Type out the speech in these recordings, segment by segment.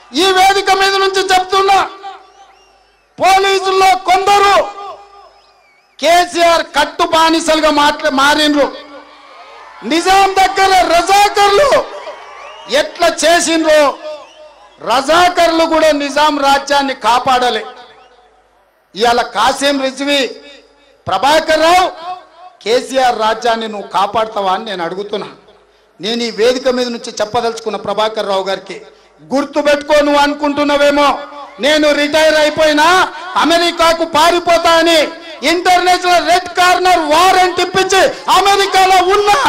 ఈ వేదిక మీద నుంచి చెప్తున్నా పోలీసుల్లో కొందరు కేసీఆర్ కట్టు బానిసలుగా మాట్లా మారిండ్రు నిజాం దగ్గర రజాకర్లు ఎట్లా చేసిండ్రో రజాకర్లు కూడా నిజాం రాజ్యాన్ని కాపాడలే ఇవాళ కాసిం రిజ్వి ప్రభాకర్ రావు కేసీఆర్ రాజ్యాన్ని నువ్వు కాపాడుతావా అని నేను అడుగుతున్నా నేను ఈ వేదిక మీద నుంచి చెప్పదలుచుకున్న ప్రభాకర్ రావు గారికి గుర్తు పెట్టుకో నువ్వు అనుకుంటున్నావేమో నేను రిటైర్ అయిపోయినా అమెరికాకు పారిపోతా అని ఇంటర్నేషనల్ రెడ్ కార్నర్ వారెంట్ ఇప్పించి అమెరికాలో ఉన్నా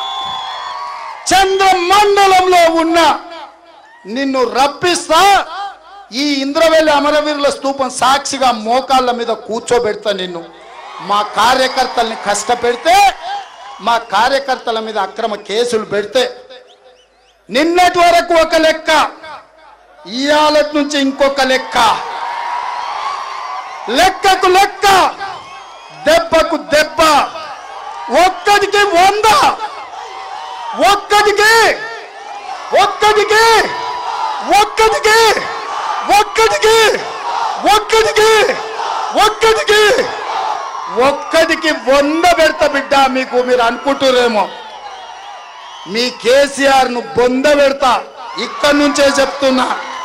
చంద్రమండలంలో ఉన్నా నిన్ను రప్పిస్తా ఈ ఇంద్రవెల్లి అమరవీరుల స్తూపం సాక్షిగా మోకాళ్ళ మీద కూర్చోబెడతా నిన్ను మా కార్యకర్తల్ని కష్టపెడితే మా కార్యకర్తల మీద అక్రమ కేసులు పెడితే నిన్నటి వరకు ఒక లెక్క ఇవాళ నుంచి ఇంకొక లెక్క లెక్కకు లెక్క దెబ్బకు దెబ్బ ఒక్కడికి వంద ఒక్కడికి ఒక్కడికి ఒక్కడికి ఒక్కడికి ఒక్కడికి ఒక్కడికి ఒక్కడికి వంద పెడతా బిడ్డ మీకు మీరు అనుకుంటురేమో మీ కేసీఆర్ ను బొంద పెడతా ఇక్కడి నుంచే చెప్తున్నా